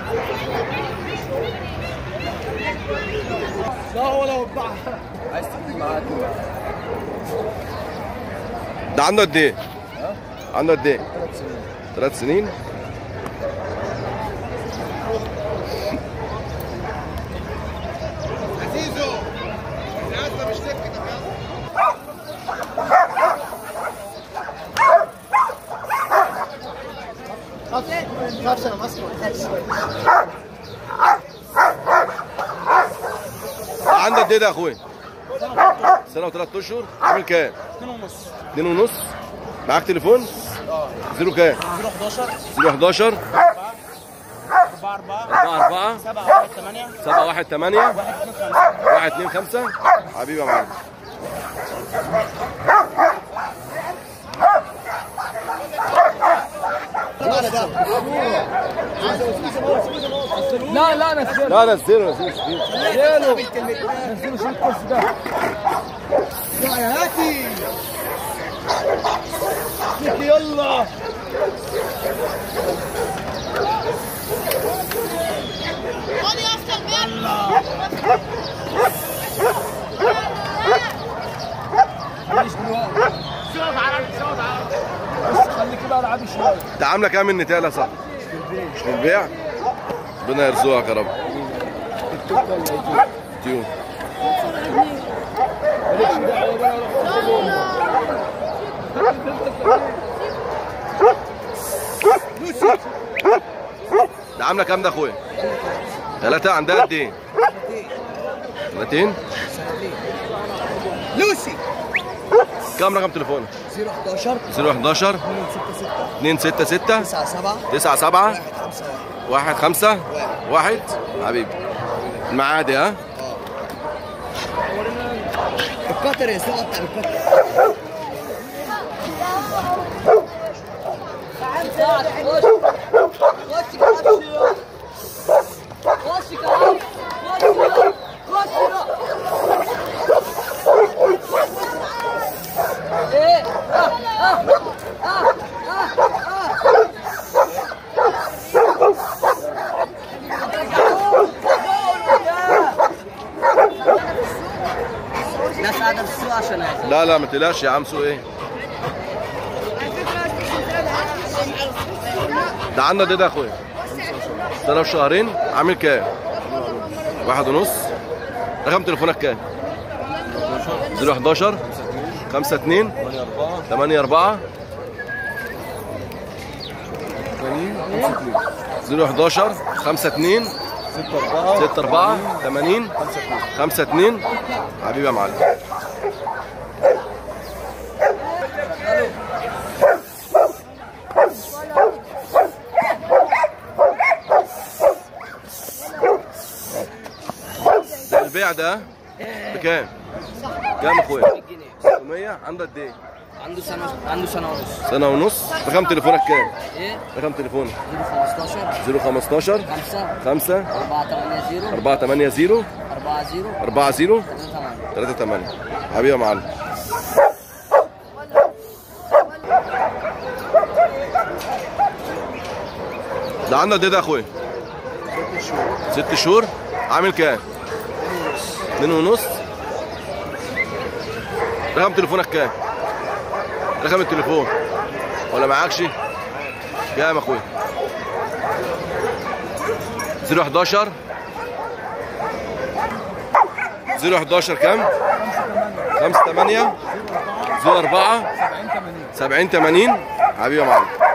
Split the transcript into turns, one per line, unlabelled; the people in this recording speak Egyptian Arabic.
لا هو لو اتباع
عايز تجيب معاك
ده عنده قد ايه؟ عنده قد ايه؟
ثلاث سنين
ثلاث سنين
عزيزو العزة مش تكتك خمسة أنا مصر خمسة
ده عنده قد ايه ده يا اخويا؟ سنة وثلاث اشهر عامل كام؟
اتنين ونص
اتنين ونص معاك تليفون؟ زيرو كام؟
زيرو 11
زيرو 11
4 4
4 4
7 1 8
7 1 8
1 2 5
1 2 5 حبيبي يا معلم
لا لا نزله
لا نزله نزله نزله
نزله شيل الكرسي ده
يا هاتي يلا
بس خليك بقى العبي شويه
انت عامله كام النتاله يا صاحبي؟ مش للبيع؟ ربنا يرزقك يا رب
التوكه اللي هيجيب
تيوم
مالكش دعوه بقى روح
ده عامله كام ده يا اخويا؟ ثلاثة عندها قد ايه؟ سنتين؟
لوسي
كام رقم تليفونك؟
011
011
266
266
97
97
1 5
1 5 1 حبيبي المعادي ها؟
القطر يا سيدي قطع القطر
ناس قاعده في السوق عشان هيك
لا لا ما تقلقش يا عم سوق ايه؟ ده عندنا ده ده يا اخويا سنة وشهرين عامل كام؟ واحد ونص رقم تليفونك كام؟ 011 5 2 8 4 011 5 2 6 4 80 5 2 حبيبي يا معلم ده البيع ده بكام؟ كام يا اخويا؟ 600 عنده قد ايه؟
عنده سنه عنده سنه ونص
سنة ونص رقم تليفونك كام؟
ايه
رقم تليفونك
15
015
5
5
4 8 0
4 8 0
4 0
4 0
3 8
3 8 حبيبي يا معلم ده عندك ده ده يا اخويا ست شهور عامل كام؟ اتنين ونص رقم تليفونك كام؟ رقم التليفون ولا معاكش؟ كام يا اخويا؟ 011 011 كام؟ 5 8 0 4 70 80 حبيبي يا معلم